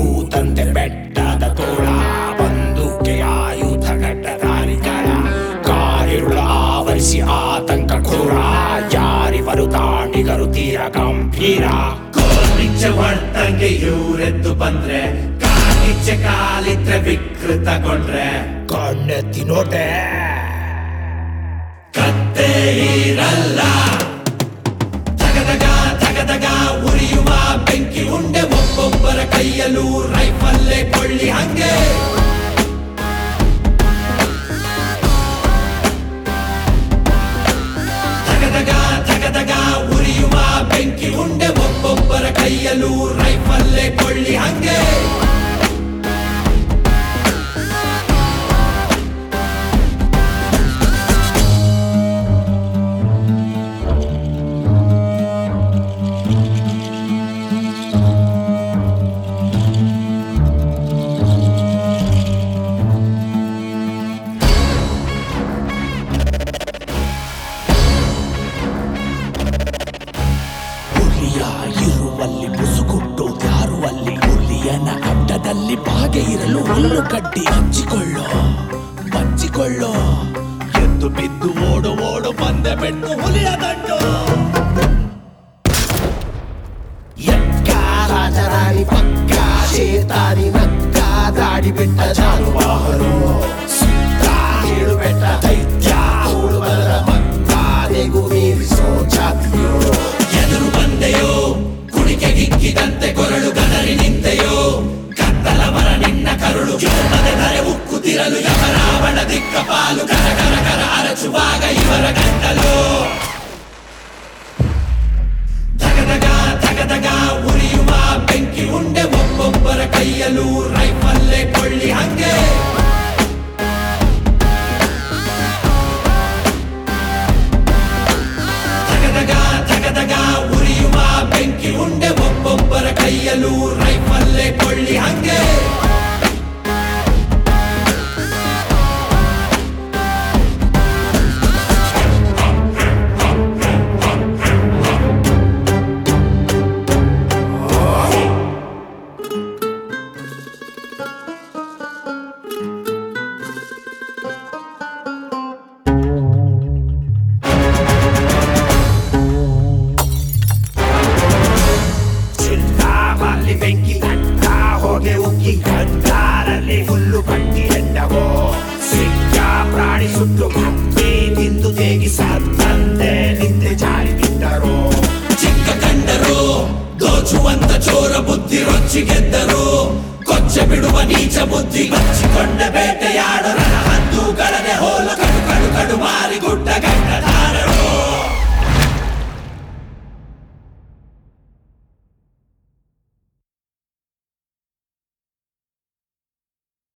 ಕೂತಂತೆ ಬೆಟ್ಟದ ತೋಳ ಬಂದೂಕೆ ಆಯುಧ ಗಡ್ಡದಾರಿಗಳ ಕಾರಿರುಳ ಆವರಿಸಿ ಆತಂಕ ಕ್ರೂರ ಯಾರಿವರು ದಾಂಡಿಗರು ತೀರ ಗಂಭೀರ ಕೋಲಿಚ್ಚೆ ಹೊಡ್ತಂಗೆ ಇವ್ರೆದ್ದು ಬಂದ್ರೆ ಕಾಲಿಚ್ಚೆ ಕಾಲಿದ್ರೆ ವಿಕೃತಗೊಂಡ್ರೆ ಕಣ್ಣೆತ್ತಿ ನೋಟೆ ಕತ್ತೆ ಇರಲ್ಲ ತಗದಗ ತಗದಗ ಉರಿಯುವ ಬೆಂಕಿ ಉಂಡೆ ಒಬ್ಬೊಬ್ಬರ ಕೈಯಲ್ಲೂ ರೈಫಲ್ಲೇ ಕೊಳ್ಳಿ ಹಂಗೆ ತಗದಗ ತಗದಗ ಉರಿಯುವ ಬೆಂಕಿ ಉಂಡೆ ಒಬ್ಬೊಬ್ಬರ ಕೈಯಲ್ಲೂ ರೈಫಲ್ಲೇ ಕೊಳ್ಳಿ ಹಂಗೆ ಹುಲಿಯ ಇರುವಲ್ಲಿ ಮುಸುಗುಟ್ಟು ಯಾರು ಅಲ್ಲಿ ಹುಲಿಯನ ಅಡ್ಡದಲ್ಲಿ ಬಾಗೆ ಇರಲು ಹುಲ್ಲು ಕಡ್ಡಿ ಹಂಚಿಕೊಳ್ಳೋ ಬಚ್ಚಿಕೊಳ್ಳೋ ಎದ್ದು ಬಿದ್ದು ಓಡು ಓಡು ಬಂದೆ ಬೆಟ್ಟು ಹುಲಿಯ ದಂಡು ಎಕ್ಕ ರಾಜರಾಣಿ ಪಕ್ಕ ಶೇತಾನಿ ನಕ್ಕ ದಾಡಿ ಬಿಟ್ಟ ಜಾನುವಾರು ಸುತ್ತ ಏಳು ಬೆಟ್ಟ ದೈತ್ಯ ಕೂಡು ಬರದ ಮಕ್ಕ ನೆಗು ಮೀರಿಸೋ ಜಾತಿಯೋ ಎದುರು ಬಂದೆಯೋ ಕುಣಿಕೆ ಗಿಕ್ಕಿದಂತೆ ಕೊರಳು ಗದರಿ ನಿಂತೆಯೋ ಕತ್ತಲ ಮರ ನಿನ್ನ ಕರುಳು ಜೋಮದೆ ಧರೆ ಉಕ್ಕುತ್ತಿರಲು ಯಮರಾವಣ ದಿಕ್ಕ ಪಾಲು ಕರ ಕರ ಕರ ಅರಚುವಾಗ ಇವರ ಗಂಟಲು ತಗದಗ ತಗದಗ ಉರಿಯುವ ಬೆಂಕಿ ಉಂಡೆ ಒಬ್ಬೊಬ್ಬರ ಕೈಯಲ್ಲೂ ರೈಫಲ್ಲೇ ಕೊಳ್ಳಿ ಹಂಗೆ ತಗದಗ ತಗದಗ ಉರಿಯುವ ಬೆಂಕಿ ಉಂಡೆ ಒಬ್ಬೊಬ್ಬರ ಕೈಯಲ್ಲೂ ರೈಫಲ್ಲೇ ಕೊಳ್ಳಿ ಹಂಗೆ ಚಿಂತಾಮಲ್ಲಿ ಬೆಂಕಿ ತಟ್ಟ ಹೊಗೆ ಉಕ್ಕಿ ಗಂಟಾರಲ್ಲಿ ಹುಲ್ಲು ಕಟ್ಟಿ ಎಂಡವೋ ಸಿಕ್ಕ ಪ್ರಾಣಿ ಸುಟ್ಟು ಕಪ್ಪಿ ತಿಂದು ತೇಗಿಸತ್ತಂತೆ ನಿಂದೆ ಜಾರಿ ಬಿಟ್ಟರು ಚಿಕ್ಕ ಕಂಡರು ದೋಚುವಂತ ಚೋರ ಬುದ್ಧಿ ರೊಚ್ಚಿ ಗೆದ್ದರು ಕೊಚ್ಚೆ ಬಿಡುವ ನೀಚ ಬುದ್ಧಿ ಬಚ್ಚಿಕೊಂಡ ಬೇಟ